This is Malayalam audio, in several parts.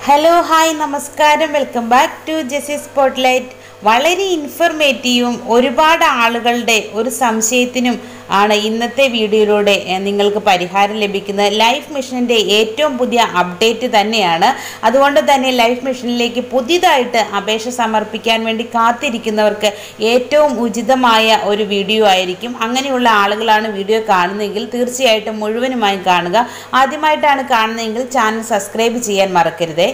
ഹലോ ഹായ് നമസ്കാരം welcome back to JC spotlight വളരെ ഇൻഫർമേറ്റീവും ഒരുപാട് ആളുകളുടെ ഒരു സംശയത്തിനും ആണ് ഇന്നത്തെ വീഡിയോയിലൂടെ ഏഹ്, നിങ്ങൾക്ക് പരിഹാരം ലഭിക്കുന്നത് ലൈഫ് മിഷൻ്റെ ഏറ്റവും പുതിയ അപ്ഡേറ്റ് തന്നെയാണ് അതുകൊണ്ട് തന്നെ ലൈഫ് മിഷനിലേക്ക് പുതിയതായിട്ട് അപേക്ഷ സമർപ്പിക്കാൻ വേണ്ടി കാത്തിരിക്കുന്നവർക്ക് ഏറ്റവും ഉചിതമായ ഒരു വീഡിയോ ആയിരിക്കും അങ്ങനെയുള്ള ആളുകളാണ് വീഡിയോ കാണുന്നതെങ്കിൽ തീർച്ചയായിട്ടും മുഴുവനുമായും കാണുക ആദ്യമായിട്ടാണ് കാണുന്നതെങ്കിൽ ചാനൽ സബ്സ്ക്രൈബ് ചെയ്യാൻ മറക്കരുതേ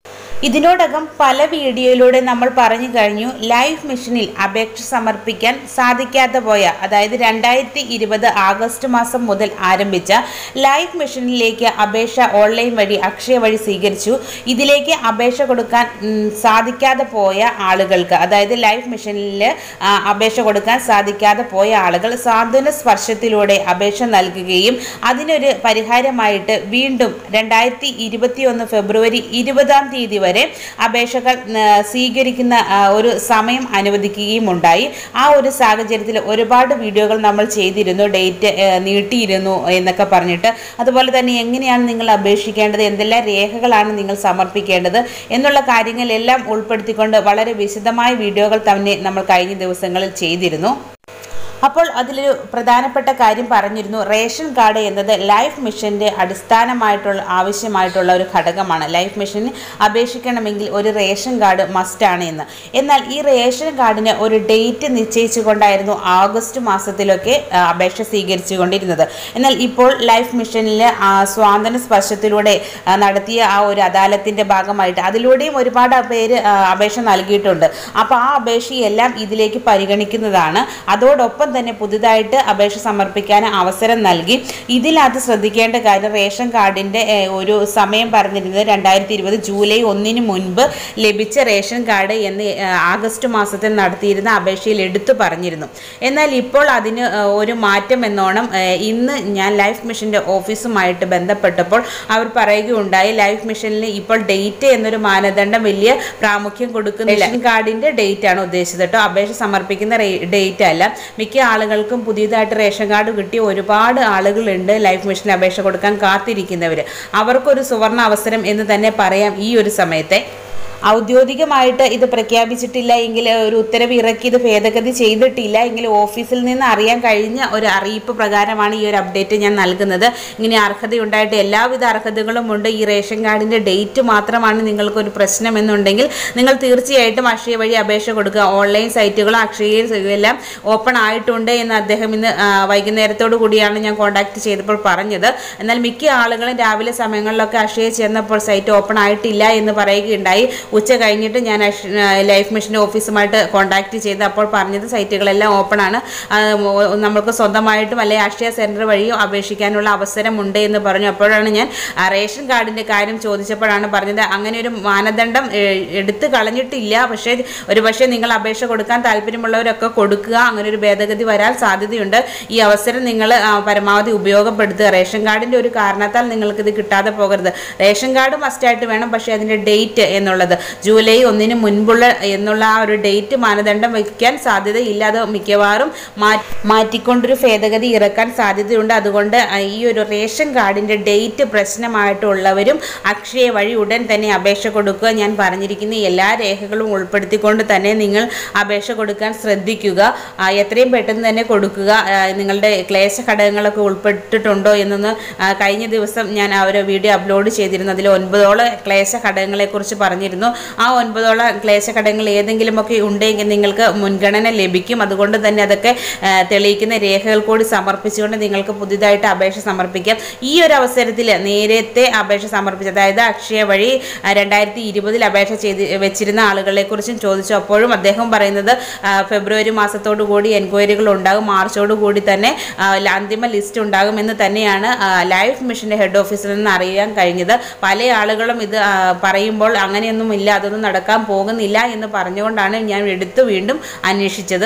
ഇതിനോടകം പല വീഡിയോയിലൂടെ നമ്മൾ പറഞ്ഞു കഴിഞ്ഞു ലൈഫ് മിഷനിൽ അപേക്ഷ സമർപ്പിക്കാൻ സാധിക്കാതെ പോയ അതായത് രണ്ടായിരത്തി ഇരുപത് ആഗസ്റ്റ് മാസം മുതൽ ആരംഭിച്ച ലൈഫ് മിഷനിലേക്ക് അപേക്ഷ ഓൺലൈൻ വഴി അക്ഷയ വഴി സ്വീകരിച്ചു ഇതിലേക്ക് അപേക്ഷ കൊടുക്കാൻ ഉം, സാധിക്കാതെ പോയ ആളുകൾക്ക് അതായത് ലൈഫ് മിഷനിൽ ആ, അപേക്ഷ കൊടുക്കാൻ സാധിക്കാതെ പോയ ആളുകൾ സാന്ത്വന സ്പർശത്തിലൂടെ അപേക്ഷ നൽകുകയും അതിനൊരു പരിഹാരമായിട്ട് വീണ്ടും രണ്ടായിരത്തി ഇരുപത്തി ഒന്ന് ഫെബ്രുവരി ഇരുപതാം തീയതി വരെ അപേക്ഷകൾ ആ, സ്വീകരിക്കുന്ന ആ, ഒരു സമയം അനുവദിക്കുകയും ഉണ്ടായി ആ ഒരു സാഹചര്യത്തിൽ ഒരുപാട് വീഡിയോകൾ നമ്മൾ ചെയ്തിരുന്നു ഡേറ്റ് ആ, നീട്ടിയിരുന്നു എന്നൊക്കെ പറഞ്ഞിട്ട് അതുപോലെ തന്നെ എങ്ങനെയാണ് നിങ്ങൾ അപേക്ഷിക്കേണ്ടത് എന്തെല്ലാം രേഖകളാണ് നിങ്ങൾ സമർപ്പിക്കേണ്ടത് എന്നുള്ള കാര്യങ്ങളെല്ലാം ഉൾപ്പെടുത്തിക്കൊണ്ട് വളരെ വിശദമായ വീഡിയോകൾ തന്നെ നമ്മൾ കഴിഞ്ഞ ദിവസങ്ങളിൽ ചെയ്തിരുന്നു അപ്പോൾ അതിലൊരു പ്രധാനപ്പെട്ട കാര്യം പറഞ്ഞിരുന്നു റേഷൻ കാർഡ് എന്നത് ലൈഫ് മിഷൻ്റെ അടിസ്ഥാനമായിട്ടുള്ള ആവശ്യമായിട്ടുള്ള ഒരു ഘടകമാണ് ലൈഫ് മിഷന് അപേക്ഷിക്കണമെങ്കിൽ ഒരു റേഷൻ കാർഡ് മസ്റ്റാണ് എന്ന് എന്നാൽ ഈ റേഷൻ കാർഡിന് ഒരു ഡേറ്റ് നിശ്ചയിച്ചുകൊണ്ടായിരുന്നു ആഗസ്റ്റ് മാസത്തിലൊക്കെ ആ, അപേക്ഷ സ്വീകരിച്ചു കൊണ്ടിരുന്നത് എന്നാൽ ഇപ്പോൾ ലൈഫ് മിഷനിൽ സ്വാതന്ത്ര്യ സ്പർശത്തിലൂടെ ആ, നടത്തിയ ആ ഒരു അദാലത്തിൻ്റെ ഭാഗമായിട്ട് അതിലൂടെയും ഒരുപാട് പേര് ആ, അപേക്ഷ നൽകിയിട്ടുണ്ട് അപ്പോൾ ആ അപേക്ഷയെല്ലാം ഇതിലേക്ക് പരിഗണിക്കുന്നതാണ് അതോടൊപ്പം തന്നെ പുതുതായിട്ട് അപേക്ഷ സമർപ്പിക്കാൻ അവസരം നൽകി ഇതിനകത്ത് ശ്രദ്ധിക്കേണ്ട കാര്യം റേഷൻ കാർഡിൻ്റെ ഏഹ്, ഒരു സമയം പറഞ്ഞിരുന്നത് രണ്ടായിരത്തി ഇരുപത് ജൂലൈ ഒന്നിന് മുൻപ് ലഭിച്ച റേഷൻ കാർഡ് എന്ന് ഏഹ്, ആഗസ്റ്റ് മാസത്തിൽ നടത്തിയിരുന്ന അപേക്ഷയിൽ എടുത്തു പറഞ്ഞിരുന്നു എന്നാൽ ഇപ്പോൾ അതിന് ഏഹ്, ഒരു മാറ്റം എന്നോണം ഏഹ്, ഇന്ന് ഞാൻ ലൈഫ് മിഷൻ്റെ ഓഫീസുമായിട്ട് ബന്ധപ്പെട്ടപ്പോൾ അവർ പറയുകയുണ്ടായി ലൈഫ് മിഷനിൽ ഇപ്പോൾ ഡേറ്റ് എന്നൊരു മാനദണ്ഡം വലിയ പ്രാമുഖ്യം കൊടുക്കുന്നില്ല റേഷൻ കാർഡിൻ്റെ ഡേറ്റ് ആണ് ഉദ്ദേശിച്ചത് കേട്ടോ അപേക്ഷ സമർപ്പിക്കുന്ന ഡേറ്റ് അല്ല മിക്ക ആളുകൾക്കും പുതിയതായിട്ട് റേഷൻ കാർഡ് കിട്ടിയ ഒരുപാട് ആളുകളുണ്ട് ലൈഫ് മിഷനിൽ അപേക്ഷ കൊടുക്കാൻ കാത്തിരിക്കുന്നവർ അവർക്കൊരു സുവർണ അവസരം എന്ന് തന്നെ പറയാം ഈ ഒരു സമയത്തെ ഔദ്യോഗികമായിട്ട് ഇത് പ്രഖ്യാപിച്ചിട്ടില്ല എങ്കിൽ ഒരു ഉത്തരവ് ഇറക്കി ഇത് ഭേദഗതി ചെയ്തിട്ടില്ല എങ്കിൽ ഓഫീസിൽ നിന്ന് അറിയാൻ കഴിഞ്ഞ ഒരു അറിയിപ്പ് പ്രകാരമാണ് ഈ ഒരു അപ്ഡേറ്റ് ഞാൻ നൽകുന്നത് ഇങ്ങനെ അർഹതയുണ്ടായിട്ട് എല്ലാവിധ അർഹതകളും ഉണ്ട് ഈ റേഷൻ കാർഡിൻ്റെ ഡേറ്റ് മാത്രമാണ് നിങ്ങൾക്കൊരു പ്രശ്നം എന്നുണ്ടെങ്കിൽ നിങ്ങൾ തീർച്ചയായിട്ടും അക്ഷയ വഴി അപേക്ഷ കൊടുക്കുക ഓൺലൈൻ സൈറ്റുകളും അക്ഷയയും എല്ലാം ഓപ്പൺ ആയിട്ടുണ്ട് എന്ന് അദ്ദേഹം ഇന്ന് ആ, വൈകുന്നേരത്തോടു കൂടിയാണ് ഞാൻ കോൺടാക്ട് ചെയ്തപ്പോൾ പറഞ്ഞത് എന്നാൽ മിക്ക ആളുകളും രാവിലെ സമയങ്ങളിലൊക്കെ അക്ഷയ ചെന്നപ്പോൾ സൈറ്റ് ഓപ്പൺ ആയിട്ടില്ല എന്ന് പറയുകയുണ്ടായി ഉച്ച കഴിഞ്ഞിട്ട് ഞാൻ അക്ഷ- ആ, ലൈഫ് മിഷൻ ഓഫീസുമായിട്ട് കോൺടാക്ട് ചെയ്ത് അപ്പോൾ പറഞ്ഞത് സൈറ്റുകളെല്ലാം ഓപ്പൺ ആണ് ആ, മോ- നമുക്ക് സ്വന്തമായിട്ടും അല്ലെങ്കിൽ അക്ഷയ സെൻറ്റർ വഴിയോ അപേക്ഷിക്കാനുള്ള അവസരമുണ്ട് എന്ന് പറഞ്ഞു അപ്പോഴാണ് ഞാൻ ആ, റേഷൻ കാർഡിൻ്റെ കാര്യം ചോദിച്ചപ്പോഴാണ് പറഞ്ഞത് അങ്ങനെ ഒരു മാനദണ്ഡം ഏ, എടുത്തു കളഞ്ഞിട്ടില്ല പക്ഷേ ഒരു പക്ഷേ നിങ്ങൾ അപേക്ഷ കൊടുക്കാൻ താല്പര്യമുള്ളവരൊക്കെ കൊടുക്കുക അങ്ങനെ ഒരു ഭേദഗതി വരാൻ സാധ്യതയുണ്ട് ഈ അവസരം നിങ്ങൾ പരമാവധി ഉപയോഗപ്പെടുത്തുക റേഷൻ കാർഡിൻ്റെ ഒരു കാരണത്താൽ നിങ്ങൾക്കിത് കിട്ടാതെ പോകരുത് റേഷൻ കാർഡ് മസ്റ്റായിട്ട് വേണം പക്ഷേ അതിൻ്റെ ഡേറ്റ് എന്നുള്ളത് ജൂലൈ ഒന്നിന് മുൻപുള്ള എന്നുള്ള ആ ഒരു ഡേറ്റ് മാനദണ്ഡം വയ്ക്കാൻ സാധ്യതയില്ല അത് മിക്കവാറും മാറ്റി മാറ്റിക്കൊണ്ടൊരു ഭേദഗതി ഇറക്കാൻ സാധ്യതയുണ്ട് അതുകൊണ്ട് ആ, ഈ ഒരു റേഷൻ കാർഡിൻ്റെ ഡേറ്റ് പ്രശ്നമായിട്ടുള്ളവരും അക്ഷയ വഴി ഉടൻ തന്നെ അപേക്ഷ കൊടുക്കുക ഞാൻ പറഞ്ഞിരിക്കുന്ന എല്ലാ രേഖകളും ഉൾപ്പെടുത്തിക്കൊണ്ട് തന്നെ നിങ്ങൾ അപേക്ഷ കൊടുക്കാൻ ശ്രദ്ധിക്കുക ആ, എത്രയും പെട്ടെന്ന് തന്നെ കൊടുക്കുക ആ, നിങ്ങളുടെ ക്ലേശ ഘടകങ്ങളൊക്കെ ഉൾപ്പെട്ടിട്ടുണ്ടോ എന്നൊന്ന് ആ, കഴിഞ്ഞ ദിവസം ഞാൻ ആ ഒരു വീഡിയോ അപ്ലോഡ് ചെയ്തിരുന്നു അതിൽ ഒൻപതോളം ക്ലേശ ഘടകങ്ങളെക്കുറിച്ച് പറഞ്ഞിരുന്നു ആ ഒൻപതോളം ക്ലേശ ഘടകങ്ങൾ ഏതെങ്കിലുമൊക്കെ ഉണ്ടെങ്കിൽ നിങ്ങൾക്ക് മുൻഗണന ലഭിക്കും അതുകൊണ്ട് തന്നെ അതൊക്കെ ആ, തെളിയിക്കുന്ന രേഖകൾ കൂടി സമർപ്പിച്ചുകൊണ്ട് നിങ്ങൾക്ക് പുതിയതായിട്ട് അപേക്ഷ സമർപ്പിക്കാം ഈ ഒരു അവസരത്തിൽ നേരത്തെ അപേക്ഷ സമർപ്പിച്ച അതായത് അക്ഷയ വഴി രണ്ടായിരത്തി ഇരുപതിൽ അപേക്ഷ ചെയ്ത് വെച്ചിരുന്ന ആളുകളെ കുറിച്ചും ചോദിച്ചു അപ്പോഴും അദ്ദേഹം പറയുന്നത് ആ, ഫെബ്രുവരി മാസത്തോടു കൂടി എൻക്വയറികൾ ഉണ്ടാകും മാർച്ചോടു കൂടി തന്നെ ആ, ല- അന്തിമ ലിസ്റ്റ് ഉണ്ടാകും എന്ന് തന്നെയാണ് ആ, ലൈഫ് മിഷൻ്റെ ഹെഡ് ഓഫീസിൽ നിന്ന് അറിയാൻ കഴിഞ്ഞത് പല ആളുകളും ഇത് ആ, പറയുമ്പോൾ അങ്ങനെയൊന്നും ഇല്ല അതൊന്നും നടക്കാൻ പോകുന്നില്ല എന്ന് പറഞ്ഞുകൊണ്ടാണ് ഞാൻ എടുത്തു വീണ്ടും അന്വേഷിച്ചത്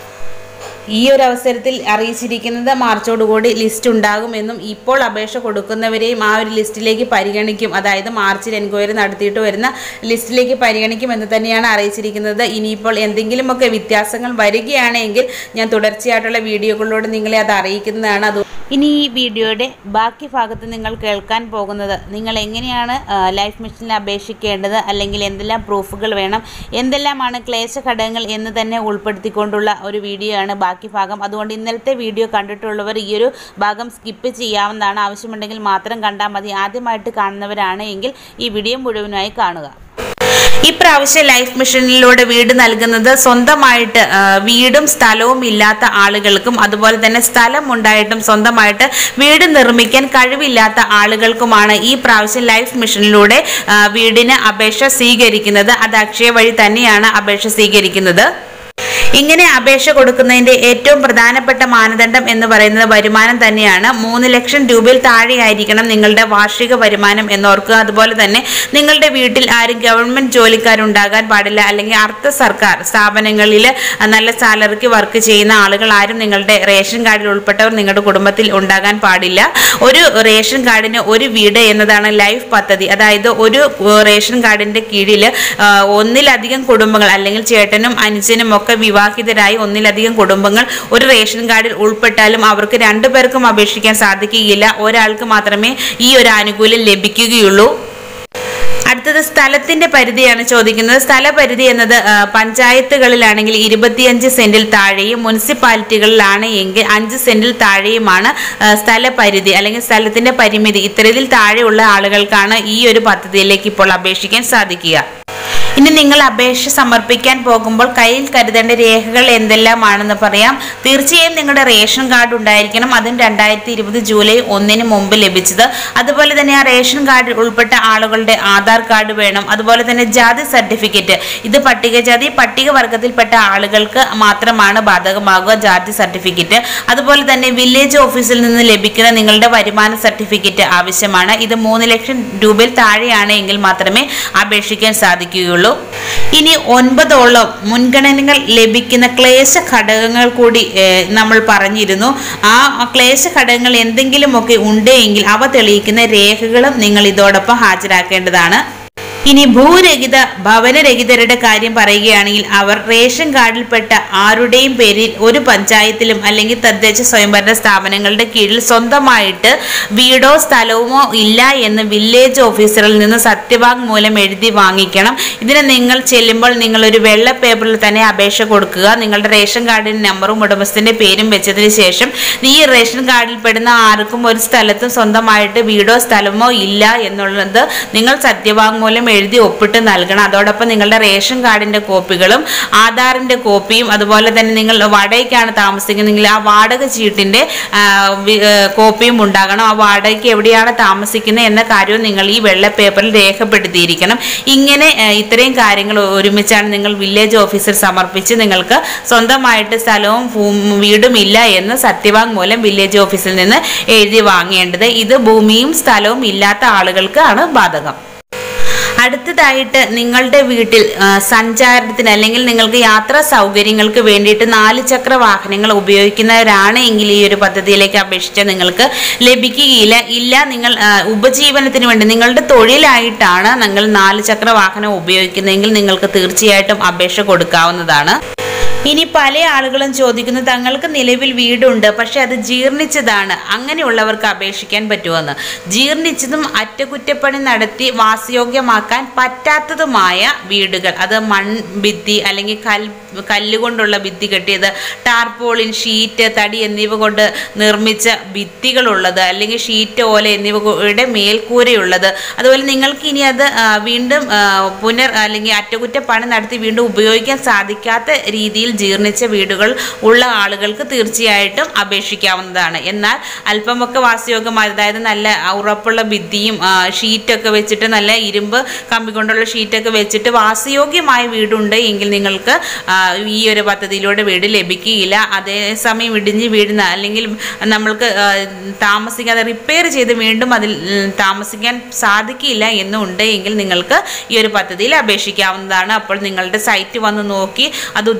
ഈ ഒരു അവസരത്തിൽ അറിയിച്ചിരിക്കുന്നത് മാർച്ചോടുകൂടി ലിസ്റ്റ് ഉണ്ടാകുമെന്നും ഇപ്പോൾ അപേക്ഷ കൊടുക്കുന്നവരെയും ആ ഒരു ലിസ്റ്റിലേക്ക് പരിഗണിക്കും അതായത് മാർച്ചിൽ എൻക്വയറി നടത്തിയിട്ട് വരുന്ന ലിസ്റ്റിലേക്ക് പരിഗണിക്കും എന്ന് തന്നെയാണ് അറിയിച്ചിരിക്കുന്നത് ഇനിയിപ്പോൾ എന്തെങ്കിലുമൊക്കെ വ്യത്യാസങ്ങൾ വരികയാണെങ്കിൽ ഞാൻ തുടർച്ചയായിട്ടുള്ള വീഡിയോകളിലൂടെ നിങ്ങളെ അത് അറിയിക്കുന്നതാണ് അത് ഇനി ഈ വീഡിയോയുടെ ബാക്കി ഭാഗത്ത് നിങ്ങൾ കേൾക്കാൻ പോകുന്നത് നിങ്ങൾ എങ്ങനെയാണ് ആ, ലൈഫ് മിഷനിൽ അപേക്ഷിക്കേണ്ടത് അല്ലെങ്കിൽ എന്തെല്ലാം പ്രൂഫുകൾ വേണം എന്തെല്ലാമാണ് ക്ലേശ ഘടകങ്ങൾ എന്ന് തന്നെ ഉൾപ്പെടുത്തിക്കൊണ്ടുള്ള ഒരു വീഡിയോ ആണ് ബാക്കി ഭാഗം അതുകൊണ്ട് ഇന്നലത്തെ വീഡിയോ കണ്ടിട്ടുള്ളവർ ഈ ഒരു ഭാഗം സ്കിപ്പ് ചെയ്യാവുന്നതാണ് ആവശ്യമുണ്ടെങ്കിൽ മാത്രം കണ്ടാൽ മതി ആദ്യമായിട്ട് കാണുന്നവരാണ് എങ്കിൽ ഈ വീഡിയോ മുഴുവനായി കാണുക ഇപ്രാവശ്യം ലൈഫ് മിഷനിലൂടെ വീട് നൽകുന്നത് സ്വന്തമായിട്ട് ആ, വീടും സ്ഥലവും ഇല്ലാത്ത ആളുകൾക്കും അതുപോലെ തന്നെ സ്ഥലം ഉണ്ടായിട്ടും സ്വന്തമായിട്ട് വീട് നിർമ്മിക്കാൻ കഴിവില്ലാത്ത ആളുകൾക്കുമാണ് ഈ പ്രാവശ്യം ലൈഫ് മിഷനിലൂടെ ആ, വീടിന് അപേക്ഷ സ്വീകരിക്കുന്നത് അത് അക്ഷയ വഴി തന്നെയാണ് അപേക്ഷ സ്വീകരിക്കുന്നത് ഇങ്ങനെ അപേക്ഷ കൊടുക്കുന്നതിന്റെ ഏറ്റവും പ്രധാനപ്പെട്ട മാനദണ്ഡം എന്ന് പറയുന്നത് വരുമാനം തന്നെയാണ് മൂന്ന് ലക്ഷം രൂപയിൽ താഴെയായിരിക്കണം നിങ്ങളുടെ വാർഷിക വരുമാനം എന്നോർക്കുക അതുപോലെ തന്നെ നിങ്ങളുടെ വീട്ടിൽ ആരും ഗവൺമെന്റ് ജോലിക്കാരുണ്ടാകാൻ പാടില്ല അല്ലെങ്കിൽ അർദ്ധ സർക്കാർ സ്ഥാപനങ്ങളിൽ നല്ല സാലറിക്ക് വർക്ക് ചെയ്യുന്ന ആളുകൾ ആരും നിങ്ങളുടെ റേഷൻ കാർഡിൽ ഉൾപ്പെട്ടവർ നിങ്ങളുടെ കുടുംബത്തിൽ ഉണ്ടാകാൻ പാടില്ല ഒരു റേഷൻ കാർഡിന് ഒരു വീട് എന്നതാണ് ലൈഫ് പദ്ധതി അതായത് ഒരു ഏഹ്, റേഷൻ കാർഡിന്റെ കീഴിൽ ഒന്നിലധികം കുടുംബങ്ങൾ അല്ലെങ്കിൽ ചേട്ടനും അനുജനും ഒക്കെ വിവാഹിതരായി ഒന്നിലധികം കുടുംബങ്ങൾ ഒരു റേഷൻ കാർഡിൽ ഉൾപ്പെട്ടാലും അവർക്ക് രണ്ടുപേർക്കും അപേക്ഷിക്കാൻ സാധിക്കുകയില്ല ഒരാൾക്ക് മാത്രമേ ഈ ഒരു ആനുകൂല്യം ലഭിക്കുകയുള്ളൂ അടുത്തത് സ്ഥലത്തിന്റെ പരിധിയാണ് ചോദിക്കുന്നത് സ്ഥലപരിധി എന്നത് ആ, പഞ്ചായത്തുകളിലാണെങ്കിൽ ഇരുപത്തിയഞ്ച് സെന്റിൽ താഴെയും മുനിസിപ്പാലിറ്റികളിലാണ് എങ്കിൽ അഞ്ച് സെന്റിൽ താഴെയുമാണ് ആ, സ്ഥലപരിധി അല്ലെങ്കിൽ സ്ഥലത്തിന്റെ പരിമിതി ഇത്തരത്തിൽ താഴെയുള്ള ആളുകൾക്കാണ് ഈ ഒരു പദ്ധതിയിലേക്ക് ഇപ്പോൾ അപേക്ഷിക്കാൻ സാധിക്കുക ഇനി നിങ്ങൾ അപേക്ഷ സമർപ്പിക്കാൻ പോകുമ്പോൾ കയ്യിൽ കരുതേണ്ട രേഖകൾ എന്തെല്ലാമാണെന്ന് പറയാം തീർച്ചയായും നിങ്ങളുടെ റേഷൻ കാർഡ് ഉണ്ടായിരിക്കണം അതും രണ്ടായിരത്തി ഇരുപത് ജൂലൈ ഒന്നിന് മുമ്പ് ലഭിച്ചത് അതുപോലെ തന്നെ ആ റേഷൻ കാർഡിൽ ഉൾപ്പെട്ട ആളുകളുടെ ആധാർ കാർഡ് വേണം അതുപോലെ തന്നെ ജാതി സർട്ടിഫിക്കറ്റ് ഇത് പട്ടികജാതി പട്ടികവർഗത്തിൽപ്പെട്ട ആളുകൾക്ക് മാത്രമാണ് ബാധകമാകുക ജാതി സർട്ടിഫിക്കറ്റ് അതുപോലെ തന്നെ വില്ലേജ് ഓഫീസിൽ നിന്ന് ലഭിക്കുന്ന നിങ്ങളുടെ വരുമാന സർട്ടിഫിക്കറ്റ് ആവശ്യമാണ് ഇത് മൂന്ന് ലക്ഷം രൂപയിൽ താഴെയാണ് എങ്കിൽ മാത്രമേ അപേക്ഷിക്കാൻ സാധിക്കുകയുള്ളൂ ഇനി ഒൻപതോളം മുൻഗണനകൾ ലഭിക്കുന്ന ക്ലേശ ഘടകങ്ങൾ കൂടി ഏഹ്, നമ്മൾ പറഞ്ഞിരുന്നു ആ ക്ലേശ ഘടകങ്ങൾ എന്തെങ്കിലുമൊക്കെ ഉണ്ട് എങ്കിൽ അവ തെളിയിക്കുന്ന രേഖകളും നിങ്ങൾ ഇതോടൊപ്പം ഹാജരാക്കേണ്ടതാണ് ഇനി ഭൂരഹിത ഭവനരഹിതരുടെ കാര്യം പറയുകയാണെങ്കിൽ അവർ റേഷൻ കാർഡിൽപ്പെട്ട ആരുടെയും പേരിൽ ഒരു പഞ്ചായത്തിലും അല്ലെങ്കിൽ തദ്ദേശ സ്വയംഭരണ സ്ഥാപനങ്ങളുടെ കീഴിൽ സ്വന്തമായിട്ട് വീടോ സ്ഥലവുമോ ഇല്ല എന്ന് വില്ലേജ് ഓഫീസറിൽ നിന്ന് സത്യവാങ്മൂലം എഴുതി വാങ്ങിക്കണം ഇതിന് നിങ്ങൾ ചെല്ലുമ്പോൾ നിങ്ങൾ ഒരു വെള്ള പേപ്പറിൽ തന്നെ അപേക്ഷ കൊടുക്കുക നിങ്ങളുടെ റേഷൻ കാർഡിന്റെ നമ്പറും ഉടമസ്ഥന്റെ പേരും വെച്ചതിന് ശേഷം ഈ റേഷൻ കാർഡിൽ പെടുന്ന ആർക്കും ഒരു സ്ഥലത്തും സ്വന്തമായിട്ട് വീടോ സ്ഥലമോ ഇല്ല എന്നുള്ളത് നിങ്ങൾ സത്യവാങ്മൂലം എഴുതി ഒപ്പിട്ട് നൽകണം അതോടൊപ്പം നിങ്ങളുടെ റേഷൻ കാർഡിന്റെ കോപ്പികളും ആധാറിന്റെ കോപ്പിയും അതുപോലെ തന്നെ നിങ്ങൾ വാടകയ്ക്കാണ് താമസിക്കുന്നതെങ്കിൽ ആ വാടക ചീട്ടിന്റെ ആ, വി- ഏ, കോപ്പിയും ഉണ്ടാകണം ആ വാടകയ്ക്ക് എവിടെയാണ് താമസിക്കുന്നത് എന്ന കാര്യവും നിങ്ങൾ ഈ വെള്ള പേപ്പറിൽ രേഖപ്പെടുത്തിയിരിക്കണം ഇങ്ങനെ ഏ, ഇത്രയും കാര്യങ്ങൾ ഒരുമിച്ചാണ് നിങ്ങൾ വില്ലേജ് ഓഫീസർ സമർപ്പിച്ച് നിങ്ങൾക്ക് സ്വന്തമായിട്ട് സ്ഥലവും ഭൂ- വീടും ഇല്ല എന്ന് സത്യവാങ്മൂലം വില്ലേജ് ഓഫീസിൽ നിന്ന് എഴുതി വാങ്ങേണ്ടത് ഇത് ഭൂമിയും സ്ഥലവും ഇല്ലാത്ത ആളുകൾക്കാണ് ബാധകം അടുത്തതായിട്ട് നിങ്ങളുടെ വീട്ടിൽ ആ, സഞ്ചാരത്തിന് അല്ലെങ്കിൽ നിങ്ങൾക്ക് യാത്രാ സൗകര്യങ്ങൾക്ക് വേണ്ടിയിട്ട് നാല് ചക്ര വാഹനങ്ങൾ ഉപയോഗിക്കുന്നവരാണ് എങ്കിൽ ഈ ഒരു പദ്ധതിയിലേക്ക് അപേക്ഷിച്ചാൽ നിങ്ങൾക്ക് ലഭിക്കുകയില്ല ഇല്ല നിങ്ങൾ ആ, ഉപജീവനത്തിന് വേണ്ടി നിങ്ങളുടെ തൊഴിലായിട്ടാണ് നിങ്ങൾ നാല് ചക്ര വാഹനം ഉപയോഗിക്കുന്നതെങ്കിൽ നിങ്ങൾക്ക് തീർച്ചയായിട്ടും അപേക്ഷ കൊടുക്കാവുന്നതാണ് ഇനി പല ആളുകളും ചോദിക്കുന്നു തങ്ങൾക്ക് നിലവിൽ വീടുണ്ട് പക്ഷെ അത് ജീർണിച്ചതാണ് അങ്ങനെയുള്ളവർക്ക് അപേക്ഷിക്കാൻ പറ്റുമെന്ന് ജീർണിച്ചതും അറ്റകുറ്റപ്പണി നടത്തി വാസയോഗ്യമാക്കാൻ പറ്റാത്തതുമായ വീടുകൾ അത് മൺ ഭിത്തി അല്ലെങ്കിൽ കൽ കല്ലുകൊണ്ടുള്ള ഭിത്തി കെട്ടിയത് ടാർപോളിൻ ഷീറ്റ് തടി എന്നിവ കൊണ്ട് നിർമ്മിച്ച ഭിത്തികളുള്ളത് അല്ലെങ്കിൽ ഷീറ്റ് ഓല എന്നിവയുടെ മേൽക്കൂരയുള്ളത് അതുപോലെ നിങ്ങൾക്ക് ഇനി അത് ആ, വീണ്ടും ആ, പുനർ അല്ലെങ്കിൽ അറ്റകുറ്റപ്പണി നടത്തി വീണ്ടും ഉപയോഗിക്കാൻ സാധിക്കാത്ത രീതിയിൽ ജീർണിച്ച വീടുകൾ ഉള്ള ആളുകൾക്ക് തീർച്ചയായിട്ടും അപേക്ഷിക്കാവുന്നതാണ് എന്നാൽ അല്പമൊക്കെ വാസയോഗ്യമായ അതായത് നല്ല ഉറപ്പുള്ള ഭിത്തിയും ആ, ഷീറ്റൊക്കെ വെച്ചിട്ട് നല്ല ഇരുമ്പ് കമ്പി കൊണ്ടുള്ള ഷീറ്റൊക്കെ വെച്ചിട്ട് വാസയോഗ്യമായ വീടുണ്ട് എങ്കിൽ നിങ്ങൾക്ക് ആ, ഈ ഒരു പദ്ധതിയിലൂടെ വീട് ലഭിക്കുകയില്ല അതേസമയം ഇടിഞ്ഞ് വീഴുന്ന അല്ലെങ്കിൽ നമ്മൾക്ക് ആ, താമസിക്കാതെ റിപ്പയർ ചെയ്ത് വീണ്ടും അതിൽ ഉം, താമസിക്കാൻ സാധിക്കില്ല എന്നുണ്ട് എങ്കിൽ നിങ്ങൾക്ക് ഈ ഒരു പദ്ധതിയിൽ അപേക്ഷിക്കാവുന്നതാണ് അപ്പോൾ നിങ്ങളുടെ സൈറ്റ് വന്ന് നോക്കി അത് ഉദ്യോഗസ്ഥന്മാർ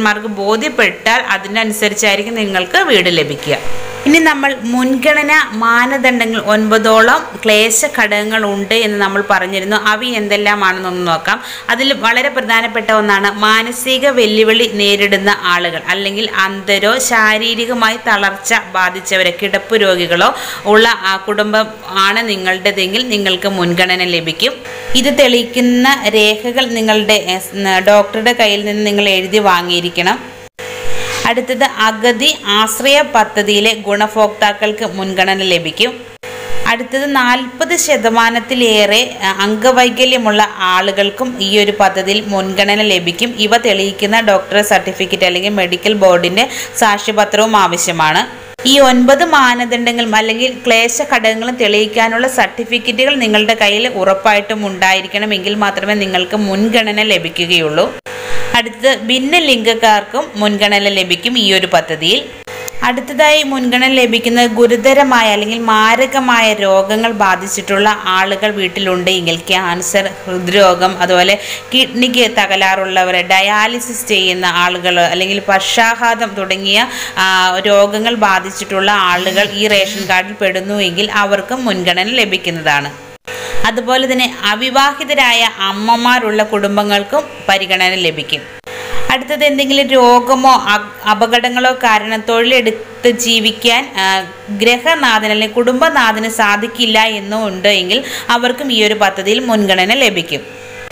ഡോക്ടർമാർക്ക് ബോധ്യപ്പെട്ടാൽ അതിനനുസരിച്ചായിരിക്കും നിങ്ങൾക്ക് വീട് ലഭിക്കുക ഇനി നമ്മൾ മുൻഗണന മാനദണ്ഡങ്ങൾ ഒൻപതോളം ക്ലേശ ഘടകങ്ങൾ ഉണ്ട് എന്ന് നമ്മൾ പറഞ്ഞിരുന്നു അവ എന്തെല്ലാമാണെന്നൊന്ന് നോക്കാം അതിൽ വളരെ പ്രധാനപ്പെട്ട ഒന്നാണ് മാനസിക വെല്ലുവിളി നേരിടുന്ന ആളുകൾ അല്ലെങ്കിൽ അന്ധരോ ശാരീരികമായി തളർച്ച ബാധിച്ചവരോ കിടപ്പ് രോഗികളോ ഉള്ള ആ കുടുംബം ആണ് നിങ്ങളുടേതെങ്കിൽ നിങ്ങൾക്ക് മുൻഗണന ലഭിക്കും ഇത് തെളിയിക്കുന്ന രേഖകൾ നിങ്ങളുടെ എസ്, ഡോക്ടറുടെ കയ്യിൽ നിന്ന് നിങ്ങൾ എഴുതി വാങ്ങിയിരിക്കണം അടുത്തത് അഗതി ആശ്രയ പദ്ധതിയിലെ ഗുണഭോക്താക്കൾക്ക് മുൻഗണന ലഭിക്കും അടുത്തത് നാൽപ്പത് ശതമാനത്തിലേറെ അ, അംഗവൈകല്യമുള്ള ആളുകൾക്കും ഈ ഒരു പദ്ധതിയിൽ മുൻഗണന ലഭിക്കും ഇവ തെളിയിക്കുന്ന ഡോക്ടർ സർട്ടിഫിക്കറ്റ് അല്ലെങ്കിൽ മെഡിക്കൽ ബോർഡിൻ്റെ സാക്ഷ്യപത്രവും ആവശ്യമാണ് ഈ ഒൻപത് മാനദണ്ഡങ്ങളും അല്ലെങ്കിൽ ക്ലേശ ഘടകങ്ങളും തെളിയിക്കാനുള്ള സർട്ടിഫിക്കറ്റുകൾ നിങ്ങളുടെ കയ്യിൽ ഉറപ്പായിട്ടും ഉണ്ടായിരിക്കണം എങ്കിൽ മാത്രമേ നിങ്ങൾക്ക് മുൻഗണന ലഭിക്കുകയുള്ളൂ അടുത്തത് ഭിന്നലിംഗക്കാർക്കും മുൻഗണന ലഭിക്കും ഈ ഒരു പദ്ധതിയിൽ അടുത്തതായി മുൻഗണന ലഭിക്കുന്നത് ഗുരുതരമായ അല്ലെങ്കിൽ മാരകമായ രോഗങ്ങൾ ബാധിച്ചിട്ടുള്ള ആളുകൾ വീട്ടിലുണ്ടെങ്കിൽ ക്യാൻസർ ഹൃദ്രോഗം അതുപോലെ കിഡ്നിക്ക് തകരാറുള്ളവർ ഡയാലിസിസ് ചെയ്യുന്ന ആളുകൾ അല്ലെങ്കിൽ പക്ഷാഘാതം തുടങ്ങിയ ആ, രോഗങ്ങൾ ബാധിച്ചിട്ടുള്ള ആളുകൾ ഈ റേഷൻ കാർഡിൽ പെടുന്നുവെങ്കിൽ അവർക്കും മുൻഗണന ലഭിക്കുന്നതാണ് അതുപോലെ തന്നെ അവിവാഹിതരായ അമ്മമാരുള്ള കുടുംബങ്ങൾക്കും പരിഗണന ലഭിക്കും അടുത്തത് എന്തെങ്കിലും രോഗമോ അ- അപകടങ്ങളോ കാരണം തൊഴിലെടുത്ത് ജീവിക്കാൻ ആ, ഗ്രഹനാഥന് അല്ലെങ്കിൽ കുടുംബനാഥന് സാധിക്കില്ല എന്നും ഉണ്ട് എങ്കിൽ അവർക്കും ഈ ഒരു പദ്ധതിയിൽ മുൻഗണന ലഭിക്കും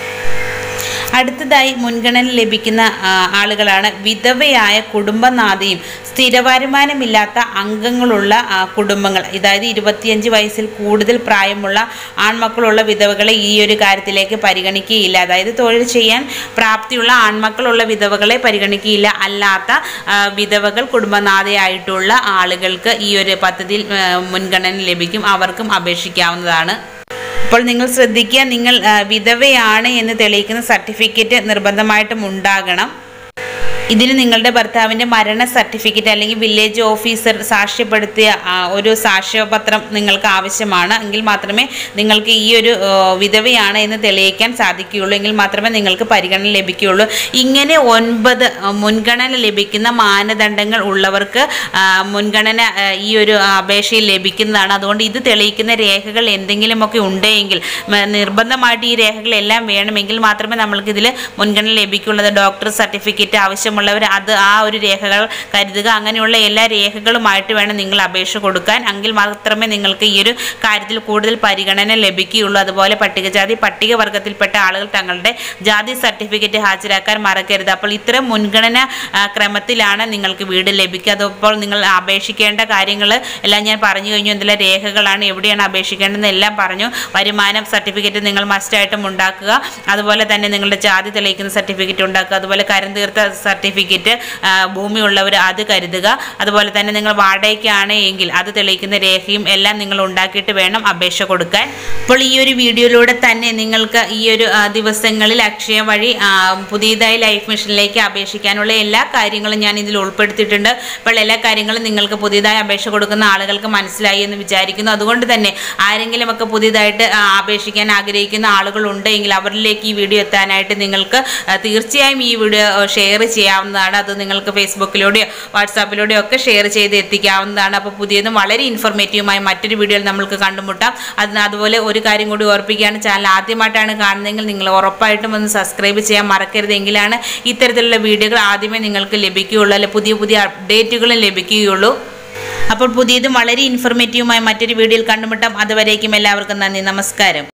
അടുത്തതായി മുൻഗണന ലഭിക്കുന്ന ആ, ആളുകളാണ് വിധവയായ കുടുംബനാഥയും സ്ഥിര വരുമാനമില്ലാത്ത അംഗങ്ങളുള്ള ആ, കുടുംബങ്ങൾ അതായത് ഇരുപത്തിയഞ്ച് വയസ്സിൽ കൂടുതൽ പ്രായമുള്ള ആൺമക്കളുള്ള വിധവകളെ ഈ ഒരു കാര്യത്തിലേക്ക് പരിഗണിക്കുകയില്ല അതായത് തൊഴിൽ ചെയ്യാൻ പ്രാപ്തിയുള്ള ആൺമക്കളുള്ള വിധവകളെ പരിഗണിക്കുകയില്ല അല്ലാത്ത ആ, വിധവകൾ കുടുംബനാഥയായിട്ടുള്ള ആളുകൾക്ക് ഈ ഒരു പദ്ധതിയിൽ ആ, മുൻഗണന ലഭിക്കും അവർക്കും അപേക്ഷിക്കാവുന്നതാണ് അപ്പോൾ നിങ്ങൾ ശ്രദ്ധിക്കുക നിങ്ങൾ ആ, വിധവയാണ് എന്ന് തെളിയിക്കുന്ന സർട്ടിഫിക്കറ്റ് നിർബന്ധമായിട്ടും ഉണ്ടാകണം ഇതിന് നിങ്ങളുടെ ഭർത്താവിൻ്റെ മരണ സർട്ടിഫിക്കറ്റ് അല്ലെങ്കിൽ വില്ലേജ് ഓഫീസർ സാക്ഷ്യപ്പെടുത്തിയ ആ, ഒരു സാക്ഷ്യപത്രം നിങ്ങൾക്ക് ആവശ്യമാണ് എങ്കിൽ മാത്രമേ നിങ്ങൾക്ക് ഈ ഒരു ആ, വിധവയാണ് എന്ന് തെളിയിക്കാൻ സാധിക്കുകയുള്ളൂ എങ്കിൽ മാത്രമേ നിങ്ങൾക്ക് പരിഗണന ലഭിക്കുകയുള്ളൂ ഇങ്ങനെ ഒൻപത് ആ, മുൻഗണന ലഭിക്കുന്ന മാനദണ്ഡങ്ങൾ ഉള്ളവർക്ക് ആ, മുൻഗണന ആ, ഈ ഒരു അപേക്ഷയിൽ ലഭിക്കുന്നതാണ് അതുകൊണ്ട് ഇത് തെളിയിക്കുന്ന രേഖകൾ എന്തെങ്കിലുമൊക്കെ ഉണ്ടെങ്കിൽ മ- നിർബന്ധമായിട്ട് ഈ രേഖകളെല്ലാം വേണമെങ്കിൽ മാത്രമേ നമ്മൾക്ക് ഇതിൽ മുൻഗണന ലഭിക്കുള്ളത് ഡോക്ടർ സർട്ടിഫിക്കറ്റ് ആവശ്യമുള്ളവർ അത് ആ ഒരു രേഖകൾ കരുതുക അങ്ങനെയുള്ള എല്ലാ രേഖകളുമായിട്ട് വേണം നിങ്ങൾ അപേക്ഷ കൊടുക്കാൻ എങ്കിൽ മാത്രമേ നിങ്ങൾക്ക് ഈ ഒരു കാര്യത്തിൽ കൂടുതൽ പരിഗണന ലഭിക്കുകയുള്ളൂ അതുപോലെ പട്ടികജാതി പട്ടികവർഗത്തിൽപ്പെട്ട ആളുകൾ തങ്ങളുടെ ജാതി സർട്ടിഫിക്കറ്റ് ഹാജരാക്കാൻ മറക്കരുത് അപ്പോൾ ഇത്തരം മുൻഗണന ആ, ക്രമത്തിലാണ് നിങ്ങൾക്ക് വീട് ലഭിക്കുക അതപ്പോൾ നിങ്ങൾ അപേക്ഷിക്കേണ്ട കാര്യങ്ങൾ എല്ലാം ഞാൻ പറഞ്ഞു കഴിഞ്ഞു എന്തെല്ലാം രേഖകളാണ് എവിടെയാണ് അപേക്ഷിക്കേണ്ടതെന്ന് എല്ലാം പറഞ്ഞു വരുമാനം സർട്ടിഫിക്കറ്റ് നിങ്ങൾ മസ്റ്റായിട്ടും ഉണ്ടാക്കുക അതുപോലെ തന്നെ നിങ്ങളുടെ ജാതി തെളിയിക്കുന്ന സർട്ടിഫിക്കറ്റ് ഉണ്ടാക്കുക അതുപോലെ കരം തീർത്ത സർട്ടിഫിക്കറ്റ് ഭൂമിയുള്ളവർ അത് കരുതുക അതുപോലെ തന്നെ നിങ്ങൾ വാടകയ്ക്കാണ് എങ്കിൽ അത് തെളിയിക്കുന്ന രേഖയും എല്ലാം നിങ്ങൾ ഉണ്ടാക്കിയിട്ട് വേണം അപേക്ഷ കൊടുക്കാൻ അപ്പോൾ ഈ ഒരു വീഡിയോയിലൂടെ തന്നെ നിങ്ങൾക്ക് ഈ ഒരു ആ, ദിവസങ്ങളിൽ അക്ഷയ വഴി ആ, പുതിയതായി ലൈഫ് മിഷനിലേക്ക് അപേക്ഷിക്കാനുള്ള എല്ലാ കാര്യങ്ങളും ഞാൻ ഇതിൽ ഉൾപ്പെടുത്തിയിട്ടുണ്ട് അപ്പോൾ എല്ലാ കാര്യങ്ങളും നിങ്ങൾക്ക് പുതിയതായി അപേക്ഷ കൊടുക്കുന്ന ആളുകൾക്ക് മനസ്സിലായി എന്ന് വിചാരിക്കുന്നു അതുകൊണ്ട് തന്നെ ആരെങ്കിലുമൊക്കെ പുതിയതായിട്ട് ആ, അപേക്ഷിക്കാൻ ആഗ്രഹിക്കുന്ന ആളുകളുണ്ട് എങ്കിൽ അവരിലേക്ക് ഈ വീഡിയോ എത്താനായിട്ട് നിങ്ങൾക്ക് ആ, തീർച്ചയായും ഈ വീഡിയോ ഷെയർ ചെയ്യാവുന്നതാണ് അത് നിങ്ങൾക്ക് ഫേസ്ബുക്കിലൂടെയോ വാട്സാപ്പിലൂടെയോ ഒക്കെ ഷെയർ ചെയ്ത് എത്തിക്കാവുന്നതാണ് അപ്പോൾ പുതിയതും വളരെ ഇൻഫോർമേറ്റീവുമായ മറ്റൊരു വീഡിയോയിൽ നമ്മൾക്ക് കണ്ടുമുട്ടാം അതിന് അതുപോലെ ഒരു കാര്യം കൂടി ഓർപ്പിക്കുകയാണ് ചാനൽ ആദ്യമായിട്ടാണ് കാണുന്നതെങ്കിൽ നിങ്ങൾ ഉറപ്പായിട്ടും ഒന്ന് സബ്സ്ക്രൈബ് ചെയ്യാൻ മറക്കരുത് എങ്കിലാണ് ഇത്തരത്തിലുള്ള വീഡിയോകൾ ആദ്യമേ നിങ്ങൾക്ക് ലഭിക്കുകയുള്ളൂ അല്ലെ പുതിയ പുതിയ അപ്ഡേറ്റുകളും ലഭിക്കുകയുള്ളൂ അപ്പോൾ പുതിയതും വളരെ ഇൻഫോർമേറ്റീവുമായ മറ്റൊരു വീഡിയോയിൽ കണ്ടുമുട്ടാം അതുവരേക്കും എല്ലാവർക്കും നന്ദി നമസ്കാരം